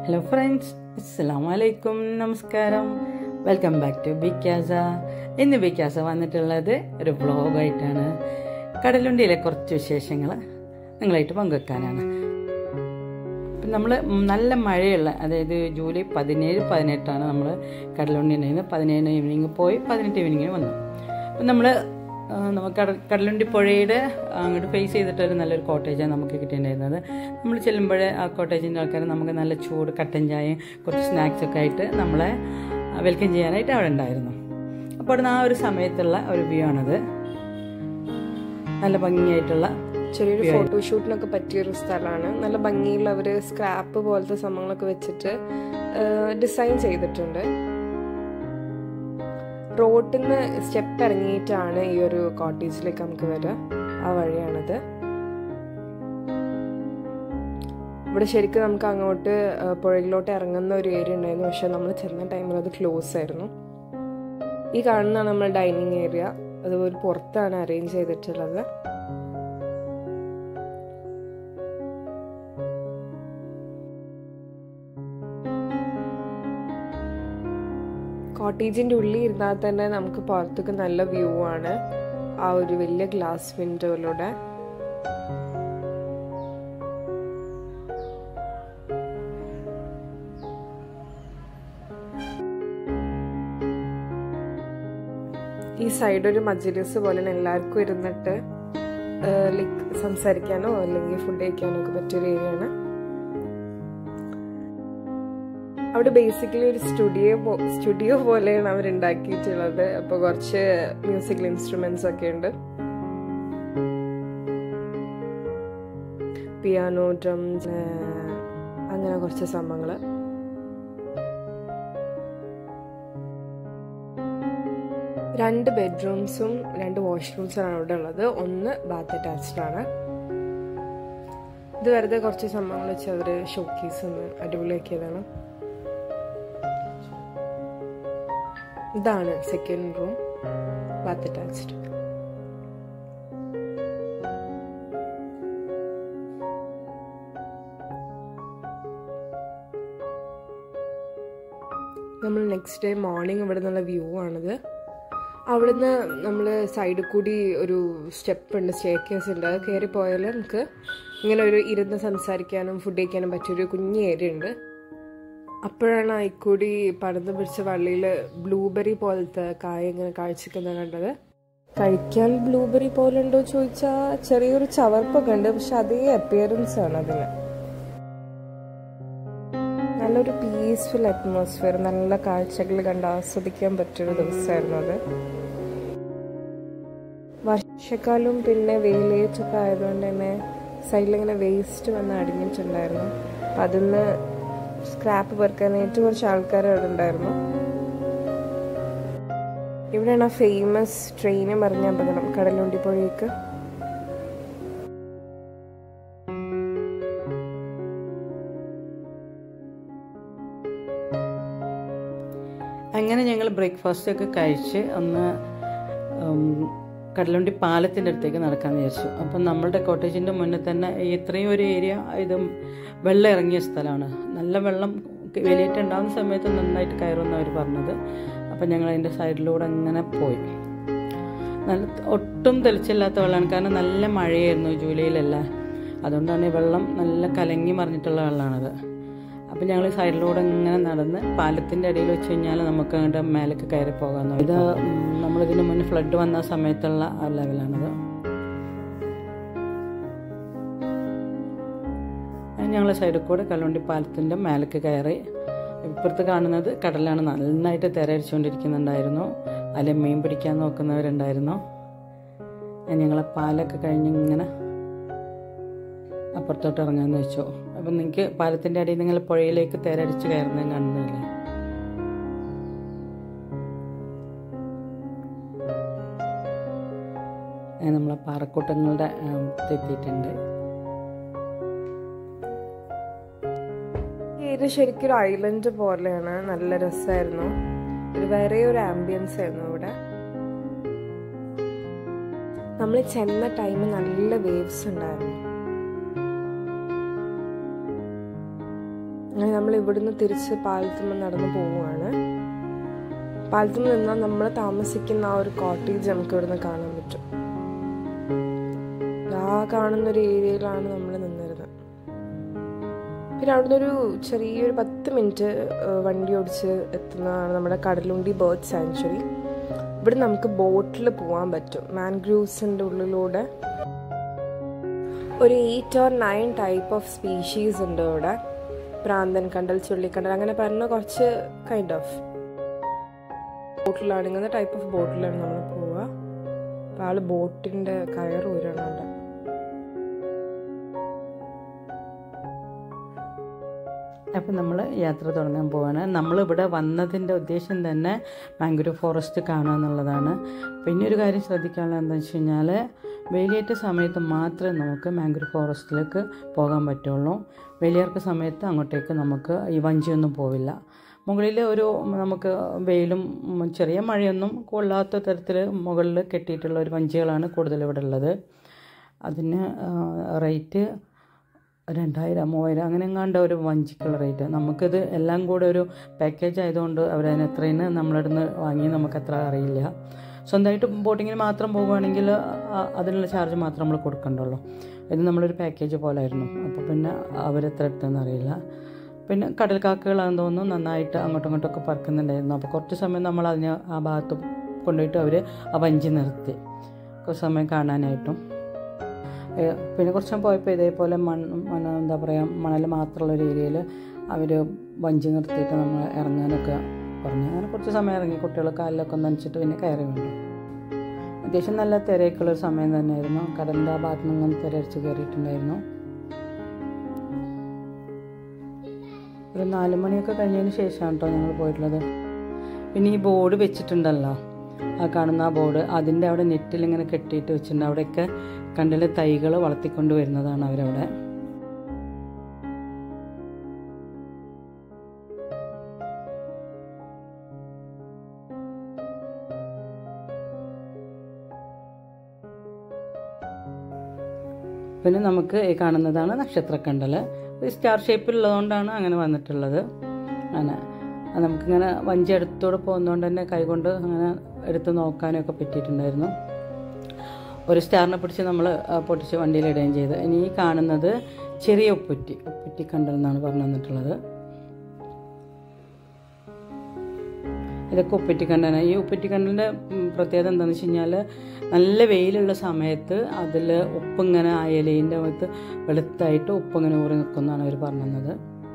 hello friends അസ്സാം വലൈക്കും നമസ്കാരം വെൽക്കം ബാക്ക് ടു ബിക്കാസ ഇന്ന് ബിക്കാസ വന്നിട്ടുള്ളത് ഒരു വ്ളോഗായിട്ടാണ് കടലുണ്ടിയിലെ കുറച്ച് വിശേഷങ്ങൾ നിങ്ങളായിട്ട് പങ്കുവെക്കാനാണ് നമ്മൾ നല്ല മഴയുള്ള അതായത് ജൂലൈ പതിനേഴ് പതിനെട്ടാണ് നമ്മൾ കടലുണ്ടി ഉണ്ടായിരുന്നത് പതിനേഴിന് ഈവനിങ് പോയി പതിനെട്ട് ഈവനിങ്ങിന് വന്നു അപ്പം നമ്മൾ നമുക്ക് കട കടലുണ്ടി പുഴയുടെ അങ്ങോട്ട് ഫേസ് ചെയ്തിട്ടൊരു നല്ലൊരു കോട്ടേജാണ് നമുക്ക് കിട്ടിയിട്ടുണ്ടായിരുന്നത് നമ്മൾ ചെല്ലുമ്പോഴേ ആ കോട്ടേജിൻ്റെ ആൾക്കാർ നമുക്ക് നല്ല ചൂട് കട്ടൻ ചായയും കുറച്ച് സ്നാക്സൊക്കെ ആയിട്ട് നമ്മളെ വെൽക്കം ചെയ്യാനായിട്ട് അവിടെ ഉണ്ടായിരുന്നു അപ്പോൾ അവിടുന്ന് ആ ഒരു സമയത്തുള്ള ഒരു വ്യൂ ആണത് നല്ല ഭംഗിയായിട്ടുള്ള ചെറിയൊരു ഫോട്ടോഷൂട്ടിനൊക്കെ പറ്റിയൊരു സ്ഥലമാണ് നല്ല ഭംഗിയുള്ള അവർ സ്ക്രാപ്പ് പോലത്തെ സംഭവങ്ങളൊക്കെ വെച്ചിട്ട് ഡിസൈൻ ചെയ്തിട്ടുണ്ട് റോഡിൽ നിന്ന് സ്റ്റെപ്പ് ഇറങ്ങിയിട്ടാണ് ഈ ഒരു കോട്ടേജിലേക്ക് നമുക്ക് വരിക ആ വഴിയാണത് ഇവിടെ ശരിക്കും നമുക്ക് അങ്ങോട്ട് പുഴയിലോട്ട് ഇറങ്ങുന്ന ഒരു ഏരിയ ഉണ്ടായിരുന്നു പക്ഷെ നമ്മൾ ചെന്ന ടൈമിൽ അത് ക്ലോസ് ആയിരുന്നു ഈ കാണുന്നതാണ് നമ്മൾ ഡൈനിങ് ഏരിയ അതുപോലെ പുറത്താണ് അറേഞ്ച് ചെയ്തിട്ടുള്ളത് കോട്ടേജിന്റെ ഉള്ളിൽ ഇരുന്നാൽ തന്നെ നമുക്ക് പുറത്തേക്ക് നല്ല വ്യൂ ആണ് ആ ഒരു വലിയ ഗ്ലാസ് വിൻഡോയിലൂടെ ഈ സൈഡ് ഒരു മജ്ലിസ് പോലെ എല്ലാവർക്കും ഇരുന്നിട്ട് ലൈക്ക് സംസാരിക്കാനോ അല്ലെങ്കിൽ ഫുഡ് കഴിക്കാനോ ഒക്കെ പറ്റിയൊരു ഏരിയ ആണ് അവിടെ ബേസിക്കലി ഒരു സ്റ്റുഡിയോ സ്റ്റുഡിയോ പോലെയാണ് അവർ ഉണ്ടാക്കിയിട്ടുള്ളത് അപ്പോൾ കുറച്ച് മ്യൂസിക്കൽ ഇൻസ്ട്രുമെന്റ്സ് ഒക്കെ ഉണ്ട് പിയാനോ ഡ്രംസ് അങ്ങനെ കുറച്ച് സംഭവങ്ങൾ രണ്ട് ബെഡ്റൂംസും രണ്ട് വാഷ്റൂംസുമാണ് അവിടെ ഉള്ളത് ഒന്ന് ബാത്ത് അറ്റാച്ച്ഡ് ആണ് ഇത് വെറുതെ കുറച്ച് സംഭവങ്ങൾ വെച്ച് അവർ ഷോക്കേസ് ഒന്ന് അടിപൊളിയാക്കിയതാണ് ഇതാണ് സെക്കൻഡ് റൂം ബാത്ത് അറ്റാച്ച്ഡ് നമ്മൾ നെക്സ്റ്റ് ഡേ മോർണിംഗ് ഇവിടെ നിന്നുള്ള വ്യൂ ആണിത് അവിടുന്ന് നമ്മൾ സൈഡിൽ കൂടി ഒരു സ്റ്റെപ്പ് ഉണ്ട് സ്റ്റേ കേസ് ഉണ്ട് അത് കയറി പോയാൽ നമുക്ക് ഇങ്ങനെ ഒരു ഇരുന്ന് സംസാരിക്കാനും ഫുഡ് കഴിക്കാനും പറ്റിയൊരു കുഞ്ഞ് ഏരിയ ഉണ്ട് അപ്പോഴാണ് അയിക്കൂടി പടന്ന് പിടിച്ച വള്ളിയിൽ ബ്ലൂബെറി പോലത്തെ കായ ഇങ്ങനെ കാഴ്ചക്കുന്നത് കണ്ടത് കഴിക്കാൻ ബ്ലൂബെറി പോലെ ഉണ്ടോ ചോദിച്ചാൽ ചെറിയൊരു ചവർപ്പൊക്കെ ഉണ്ട് പക്ഷെ അതേ അപ്പിയറൻസ് ആണ് അതിന് നല്ലൊരു പീസ്ഫുൾ അറ്റ്മോസ്ഫിയർ നല്ല കാഴ്ചകൾ കണ്ട് ആസ്വദിക്കാൻ പറ്റിയൊരു ദിവസമായിരുന്നു അത് വർഷക്കാലവും പിന്നെ വെയിലേറ്റൊക്കെ ആയതുകൊണ്ട് തന്നെ സൈഡിലിങ്ങനെ വേസ്റ്റ് വന്ന് അടിഞ്ഞിട്ടുണ്ടായിരുന്നു അപ്പം അതിന്ന് സ്ക്രാപ്പ് പെറുക്കാനായിട്ട് കുറച്ച് ആൾക്കാർ അവിടെ ഉണ്ടായിരുന്നു ഇവിടെയാണ് ഫേമസ് ട്രെയിന് മറിഞ്ഞ അപകടം കടലുണ്ടി പുഴയ്ക്ക് അങ്ങനെ ഞങ്ങൾ ബ്രേക്ക്ഫാസ്റ്റ് ഒക്കെ കഴിച്ച് ഒന്ന് കടലുണ്ടി പാലത്തിൻ്റെ അടുത്തേക്ക് നടക്കാമെന്ന് വിചാരിച്ചു അപ്പം നമ്മളുടെ കോട്ടേജിൻ്റെ മുന്നിൽ തന്നെ ഇത്രയും ഒരു ഏരിയ ഇത് വെള്ളം ഇറങ്ങിയ സ്ഥലമാണ് നല്ല വെള്ളം വലിയിട്ടുണ്ടാകുന്ന സമയത്ത് നന്നായിട്ട് കയറുമെന്ന് അവർ പറഞ്ഞത് അപ്പം ഞങ്ങൾ അതിൻ്റെ സൈഡിലൂടെ അങ്ങനെ പോയി നല്ല ഒട്ടും തെളിച്ചില്ലാത്ത വെള്ളമാണ് കാരണം നല്ല മഴയായിരുന്നു ജൂലൈയിലല്ല അതുകൊണ്ടാണ് ഈ വെള്ളം നല്ല കലങ്ങി മറിഞ്ഞിട്ടുള്ള വെള്ളമാണത് അപ്പം ഞങ്ങൾ സൈഡിലൂടെ ഇങ്ങനെ നടന്ന് പാലത്തിൻ്റെ അടിയിൽ വെച്ച് കഴിഞ്ഞാൽ നമുക്ക് അങ്ങോട്ട് മേലേക്ക് കയറി പോകാമെന്ന് ഇത് നമ്മളിതിന് മുന്നേ ഫ്ലഡ് വന്ന സമയത്തുള്ള ആ ലെവലാണത് ഞങ്ങൾ സൈഡിൽ കൂടെ കല്ലുണ്ടി പാലത്തിൻ്റെ മേലേക്ക് കയറി ഇപ്പുറത്ത് കാണുന്നത് കടലാണ് നന്നായിട്ട് തിരയടിച്ചുകൊണ്ടിരിക്കുന്നുണ്ടായിരുന്നു അതിൽ മീൻ പിടിക്കാൻ നോക്കുന്നവരുണ്ടായിരുന്നു ഞങ്ങളെ പാലൊക്കെ കഴിഞ്ഞ് ഇങ്ങനെ അപ്പുറത്തോട്ട് ഇറങ്ങാമെന്ന് വെച്ചു അപ്പം നിങ്ങൾക്ക് പാലത്തിൻ്റെ അടിയിൽ നിങ്ങൾ പുഴയിലേക്ക് തിരടിച്ച് കയറുന്നത് കാണുന്നില്ലേ നമ്മളെ പാറക്കൂട്ടങ്ങളുടെ എത്തിയിട്ടുണ്ട് ഇത് ശരിക്കും ഒരു ഐലൻഡ് പോലെയാണ് നല്ല രസമായിരുന്നു ഒരു വേറെ ഒരു ആംബിയൻസ് ആയിരുന്നു ഇവിടെ നമ്മൾ ചെന്ന ടൈം നല്ല വേവ്സ് ഉണ്ടായിരുന്നു അങ്ങനെ നമ്മൾ ഇവിടുന്ന് തിരിച്ച് പാലത്തുമ്മ നടന്ന് പോവുകയാണ് പാലത്തുമ്മ നിന്നാൽ നമ്മൾ താമസിക്കുന്ന ആ ഒരു കോട്ടേജ് നമുക്ക് ഇവിടുന്ന് കാണാൻ പറ്റും ആ കാണുന്ന ഒരു ഏരിയയിലാണ് നമ്മൾ നിന്നിരുന്നത് പിന്നെ അവിടുന്ന് ഒരു ചെറിയൊരു പത്ത് മിനിറ്റ് വണ്ടി ഓടിച്ച് എത്തുന്നതാണ് നമ്മുടെ കടലുണ്ടി ബേർഡ് സാങ്ച്വറി ഇവിടെ നമുക്ക് ബോട്ടിൽ പോകാൻ പറ്റും മാൻഗ്രൂവ്സിൻ്റെ ഉള്ളിലൂടെ ഒരു eight or nine type of species ഉണ്ട് ഇവിടെ പ്രാന്തൻ കണ്ടൽ ചുള്ളിക്കണ്ടൽ അങ്ങനെ പറഞ്ഞ കുറച്ച് കൈൻഡ് ഓഫ് ബോട്ടിലാണ് ഇങ്ങനത്തെ ടൈപ്പ് ഓഫ് ബോട്ടിലാണ് നമ്മൾ പോവുക അപ്പോൾ ആള് ബോട്ടിൻ്റെ കയർ ഊരണം അവിടെ അപ്പം നമ്മൾ യാത്ര തുടങ്ങാൻ പോവാണ് നമ്മളിവിടെ വന്നതിൻ്റെ ഉദ്ദേശം തന്നെ മാംഗ്രൂവ് ഫോറസ്റ്റ് കാണുക എന്നുള്ളതാണ് പിന്നെ ഒരു കാര്യം ശ്രദ്ധിക്കാനുള്ളത് എന്താണെന്ന് വെച്ച് കഴിഞ്ഞാൽ വേലിയേറ്റ സമയത്ത് മാത്രമേ നമുക്ക് മാംഗ്രൂവ് ഫോറസ്റ്റിലേക്ക് പോകാൻ പറ്റുള്ളൂ വേലിയേർക്ക സമയത്ത് അങ്ങോട്ടേക്ക് നമുക്ക് ഈ വഞ്ചിയൊന്നും പോവില്ല മുകളിൽ ഒരു നമുക്ക് വെയിലും ഉം, ചെറിയ മഴയൊന്നും കൊള്ളാത്ത തരത്തിൽ മുകളിൽ കെട്ടിയിട്ടുള്ള ഒരു വഞ്ചികളാണ് കൂടുതൽ ഇവിടെ ഉള്ളത് അതിന് റേറ്റ് രണ്ടായിരം മൂവായിരം അങ്ങനെ എങ്ങാണ്ട് ഒരു വഞ്ചിക്കുള്ള റേറ്റ് നമുക്കിത് എല്ലാം കൂടെ ഒരു പാക്കേജ് ആയതുകൊണ്ട് അവരതിന് എത്രയെന്ന് നമ്മളിടുന്ന് വാങ്ങി നമുക്ക് അത്ര അറിയില്ല സ്വന്തമായിട്ട് ബോട്ടിങ്ങിന് മാത്രം പോകുകയാണെങ്കിൽ ആ- അതിനുള്ള ചാർജ് മാത്രം നമ്മൾ കൊടുക്കണ്ടുള്ളൂ ഇത് നമ്മളൊരു പാക്കേജ് പോലായിരുന്നു അപ്പോൾ പിന്നെ അവരെത്ര എടുത്തെന്ന് അറിയില്ല പിന്നെ കടൽ കാക്കകളാണെന്ന് തോന്നുന്നു നന്നായിട്ട് അങ്ങോട്ടും ഇങ്ങോട്ടൊക്കെ പറക്കുന്നുണ്ടായിരുന്നു അപ്പോൾ കുറച്ച് സമയം നമ്മൾ അതിന് ആ ഭാഗത്ത് കൊണ്ടുപോയിട്ട് അവർ ആ വഞ്ചി നിർത്തി കുറച്ച് സമയം കാണാനായിട്ടും ഏ, പിന്നെ കുറച്ച് പോയപ്പോൾ ഇതേപോലെ മണ്ണ് മണ്ണ് എന്താ പറയുക മണൽ മാത്രമുള്ള ഒരു ഏരിയയിൽ അവർ വഞ്ചി നിർത്തിയിട്ട് നമ്മൾ ഇറങ്ങാനൊക്കെ പറഞ്ഞു അങ്ങനെ കുറച്ച് സമയം ഇറങ്ങി കുട്ടികൾ കാലിലൊക്കെ ഒന്ന് നനച്ചിട്ട് പിന്നെ കയറി വേണ്ടു അത്യാവശ്യം നല്ല തിരക്കുള്ളൊരു സമയം തന്നെയായിരുന്നു കടലിൻ്റെ ആ ഭാഗത്ത് നിന്ന് ഇങ്ങനെ തിരയടിച്ച് കയറിയിട്ടുണ്ടായിരുന്നു ഒരു നാല് മണിയൊക്കെ കഴിഞ്ഞതിന് ശേഷമാണ് കേട്ടോ ഞങ്ങൾ പോയിട്ടുള്ളത് പിന്നെ ഈ ബോർഡ് വെച്ചിട്ടുണ്ടല്ലോ ആ കാണുന്ന ആ ബോർഡ് അതിൻ്റെ അവിടെ നെറ്റിൽ ഇങ്ങനെ കെട്ടിയിട്ട് വെച്ചിട്ടുണ്ട് അവിടെയൊക്കെ കണ്ടിലെ തൈകൾ വളർത്തിക്കൊണ്ട് വരുന്നതാണ് അവരവിടെ പിന്നെ നമുക്ക് ഈ കാണുന്നതാണ് നക്ഷത്രക്കണ്ടൽ ഒരു സ്റ്റാർ ഷേപ്പിലുള്ളതുകൊണ്ടാണ് അങ്ങനെ വന്നിട്ടുള്ളത് അങ്ങനെ അത് നമുക്കിങ്ങനെ വഞ്ചി അടുത്തൂടെ പോകുന്നതുകൊണ്ട് തന്നെ കൈകൊണ്ട് അങ്ങനെ എടുത്ത് നോക്കാനൊക്കെ പറ്റിയിട്ടുണ്ടായിരുന്നു ഒരു സ്റ്റാറിനെ പിടിച്ച് നമ്മൾ പൊട്ടിച്ച് വണ്ടിയിലിടുകയും ചെയ്ത് ഇനി ഈ കാണുന്നത് ചെറിയ ഉപ്പുറ്റി ഉപ്പുറ്റി കണ്ടൽ എന്നാണ് പറഞ്ഞു തന്നിട്ടുള്ളത് ഇതൊക്കെ ഉപ്പറ്റിക്കണ്ടന ഈ ഉപ്പറ്റിക്കണ്ടലിൻ്റെ പ്രത്യേകത എന്താണെന്ന് വെച്ച് കഴിഞ്ഞാൽ നല്ല വെയിലുള്ള സമയത്ത് അതിൽ ഉപ്പിങ്ങനെ ആ ഇലയിൻ്റെ അകത്ത് വെളുത്തായിട്ട് ഉപ്പിങ്ങനെ ഊറി നിൽക്കുന്നതാണ് അവർ പറഞ്ഞത്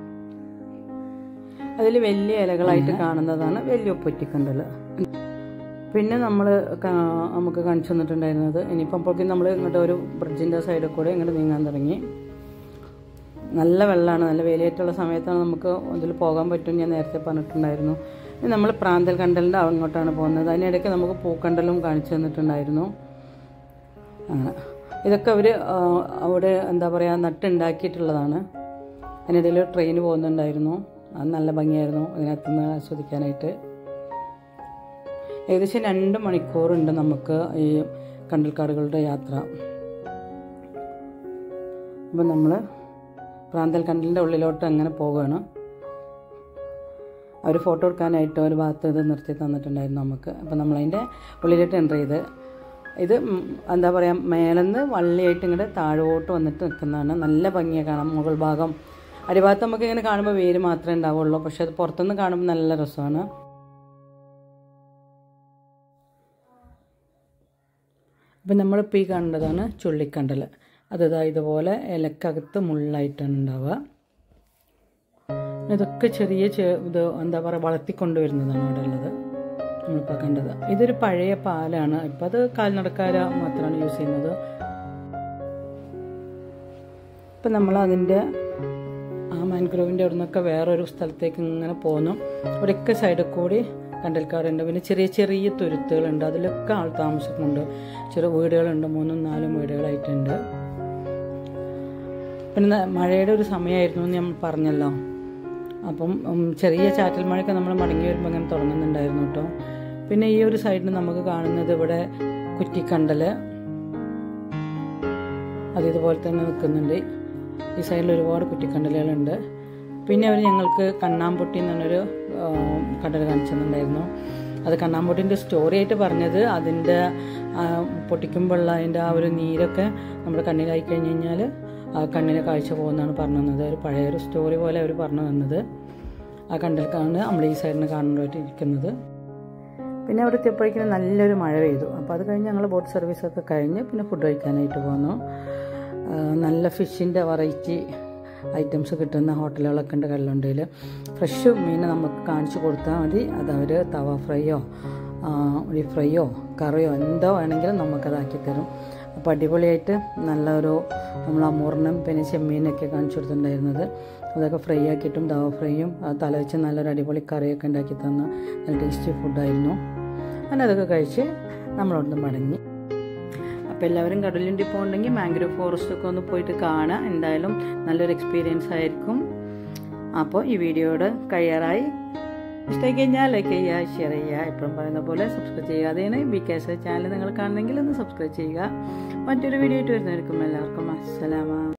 അതിൽ വലിയ ഇലകളായിട്ട് കാണുന്നതാണ് വലിയ ഉപ്പറ്റിക്കണ്ടൽ പിന്നെ നമ്മൾ നമുക്ക് കാണിച്ചു തന്നിട്ടുണ്ടായിരുന്നത് ഇനിയിപ്പം അപ്പോഴേക്കും നമ്മൾ ഇങ്ങോട്ട് ഒരു ബ്രിഡ്ജിൻ്റെ സൈഡിൽ കൂടെ ഇങ്ങോട്ട് നീങ്ങാൻ തുടങ്ങി നല്ല വെള്ളമാണ് നല്ല വേലിയേറ്റുള്ള സമയത്താണ് നമുക്ക് ഇതിൽ പോകാൻ പറ്റും ഞാൻ നേരത്തെ പറഞ്ഞിട്ടുണ്ടായിരുന്നു ഇനി നമ്മൾ പ്രാന്തൽ കണ്ടലിൻ്റെ അങ്ങോട്ടാണ് പോകുന്നത് അതിനിടയ്ക്ക് നമുക്ക് പൂക്കണ്ടലും കാണിച്ചു തന്നിട്ടുണ്ടായിരുന്നു അങ്ങനെ ഇതൊക്കെ അവർ അവിടെ എന്താ പറയുക നട്ടുണ്ടാക്കിയിട്ടുള്ളതാണ് അതിനിടയിൽ ട്രെയിൻ പോകുന്നുണ്ടായിരുന്നു അത് നല്ല ഭംഗിയായിരുന്നു അതിനകത്തുനിന്ന് ആസ്വദിക്കാനായിട്ട് ഏകദേശം രണ്ട് മണിക്കൂറുണ്ട് നമുക്ക് ഈ കണ്ടൽക്കാടുകളുടെ യാത്ര അപ്പം നമ്മൾ പ്രാന്തൽ കണ്ടലിൻ്റെ ഉള്ളിലോട്ട് അങ്ങനെ പോവുകയാണ് അവർ ഫോട്ടോ എടുക്കാനായിട്ട് ഒരു ഭാഗത്ത് ഇത് നിർത്തി തന്നിട്ടുണ്ടായിരുന്നു നമുക്ക് അപ്പം നമ്മളതിൻ്റെ ഉള്ളിലോട്ട് എൻ്റർ ചെയ്ത് ഇത് ഉം എന്താ പറയുക മേലെന്ന് വള്ളിയായിട്ട് ഇങ്ങോട്ട് താഴോട്ട് വന്നിട്ട് നിൽക്കുന്നതാണ് നല്ല ഭംഗിയാണ് കാണാം മുകൾ ഭാഗം അടിഭാഗത്ത് നമുക്ക് ഇങ്ങനെ കാണുമ്പോൾ വേര് മാത്രമേ ഉണ്ടാവുള്ളൂ പക്ഷെ അത് പുറത്തുനിന്ന് കാണുമ്പോൾ നല്ല രസമാണ് അപ്പം നമ്മളിപ്പോൾ ഈ കാണേണ്ടതാണ് ചുള്ളിക്കണ്ടൽ അത് ഇതാ ഇതുപോലെ ഇലക്കകത്ത് മുള്ളായിട്ടാണ് ഉണ്ടാവുക ഇതൊക്കെ ചെറിയ ചെ- ഇത് എന്താ പറയുക വളർത്തിക്കൊണ്ടുവരുന്നതാണ് അവിടെ ഉള്ളത് നമ്മളിപ്പോൾ കണ്ടത് ഇതൊരു പഴയ പാലാണ് ഇപ്പം അത് കാൽനടക്കാര മാത്രമാണ് യൂസ് ചെയ്യുന്നത് ഇപ്പം നമ്മൾ അതിൻ്റെ ആ മാൻഗ്രോവിൻ്റെ അവിടെ നിന്നൊക്കെ വേറൊരു സ്ഥലത്തേക്ക് ഇങ്ങനെ പോന്നു ഇവിടെയൊക്കെ സൈഡിൽ കൂടി കണ്ടൽക്കാടുണ്ട് പിന്നെ ചെറിയ ചെറിയ തുരുത്തുകളുണ്ട് അതിലൊക്കെ ആൾ താമസിക്കുന്നുണ്ട് ചെറിയ വീടുകളുണ്ട് മൂന്നും നാലും വീടുകളായിട്ടുണ്ട് പിന്നെ ന- മഴയുടെ ഒരു സമയമായിരുന്നു എന്ന് നമ്മൾ പറഞ്ഞല്ലോ അപ്പം ഉം, ചെറിയ ചാറ്റൽ മഴയൊക്കെ നമ്മൾ മടങ്ങി വരുമ്പോൾ അങ്ങനെ തുടങ്ങുന്നുണ്ടായിരുന്നു കേട്ടോ പിന്നെ ഈ ഒരു സൈഡിൽ നമുക്ക് കാണുന്നത് ഇവിടെ കുറ്റിക്കണ്ടൽ അത് ഇതുപോലെ തന്നെ നിൽക്കുന്നുണ്ട് ഈ സൈഡിൽ ഒരുപാട് കുറ്റിക്കണ്ടലുകളുണ്ട് പിന്നെ അവർ ഞങ്ങൾക്ക് കണ്ണാമ്പൊട്ടി എന്ന് പറഞ്ഞൊരു ആ, കടൽ കാണിച്ചു തന്നിട്ടുണ്ടായിരുന്നു അത് കണ്ണാമ്പൊട്ടിൻ്റെ സ്റ്റോറി ആയിട്ട് പറഞ്ഞത് അതിൻ്റെ ആ, പൊട്ടിക്കുമ്പോഴുള്ള അതിൻ്റെ ആ ഒരു നീരൊക്കെ നമ്മുടെ കണ്ണിലായി കഴിഞ്ഞ് കഴിഞ്ഞാൽ ആ കണ്ണിലെ കാഴ്ച പോകുന്നതാണ് പറഞ്ഞു തന്നത് ഒരു പഴയൊരു സ്റ്റോറി പോലെ അവർ പറഞ്ഞു തന്നത് ആ കണ്ടൽക്കാണ് നമ്മൾ ഈ സൈഡിന് കാണുന്നതായിട്ട് ഇരിക്കുന്നത് പിന്നെ അവിടെ എത്തിയപ്പോഴേക്കും നല്ലൊരു മഴ പെയ്തു അപ്പോൾ അത് കഴിഞ്ഞ് ഞങ്ങൾ ബോട്ട് സർവീസൊക്കെ കഴിഞ്ഞ് പിന്നെ ഫുഡ് കഴിക്കാനായിട്ട് പോന്നു ആ, നല്ല ഫിഷിൻ്റെ വെറൈറ്റി ഐറ്റംസ് കിട്ടുന്ന ഹോട്ടലുകളൊക്കെ ഉണ്ട് കല്ലുണ്ടയിൽ ഫ്രഷ് മീൻ നമുക്ക് കാണിച്ചു കൊടുത്താൽ മതി അത് അവർ തവ ഫ്രൈയോ ഒരു ഫ്രൈയോ കറിയോ എന്തോ വേണമെങ്കിലും നമുക്കതാക്കി തരും അപ്പോൾ അടിപൊളിയായിട്ട് നല്ലൊരു നമ്മൾ അമൂറിനും പിന്നെ ചെമ്മീനൊക്കെ കാണിച്ചു കൊടുത്തിട്ടുണ്ടായിരുന്നത് അതൊക്കെ ഫ്രൈ ആക്കിയിട്ടും തവ ഫ്രൈയും അത് തല വെച്ച് നല്ലൊരു അടിപൊളി കറിയൊക്കെ ഉണ്ടാക്കി തന്ന നല്ല ടേസ്റ്റി ഫുഡായിരുന്നു അങ്ങനെ അതൊക്കെ കഴിച്ച് നമ്മളവിടുന്ന് മടങ്ങി അപ്പോൾ എല്ലാവരും കടലുണ്ടി പോകുന്നുണ്ടെങ്കിൽ മാംഗ്രൂവ് ഫോറസ്റ്റ് ഒക്കെ ഒന്ന് പോയിട്ട് കാണാം എന്തായാലും നല്ലൊരു എക്സ്പീരിയൻസ് ആയിരിക്കും അപ്പോൾ ഈ വീഡിയോയോട് കഴിയാറായി ഇഷ്ടമായി കഴിഞ്ഞാൽ ലൈക്ക് ചെയ്യുക ഷെയർ ചെയ്യുക എപ്പോഴും പറയുന്ന പോലെ സബ്സ്ക്രൈബ് ചെയ്യാതെയാണ് ബി കെ എസ് ചാനൽ നിങ്ങൾ കാണുന്നെങ്കിൽ ഒന്ന് സബ്സ്ക്രൈബ് ചെയ്യുക മറ്റൊരു വീഡിയോ ആയിട്ട് വരുന്നവർക്കും എല്ലാവർക്കും അസ്സലാമ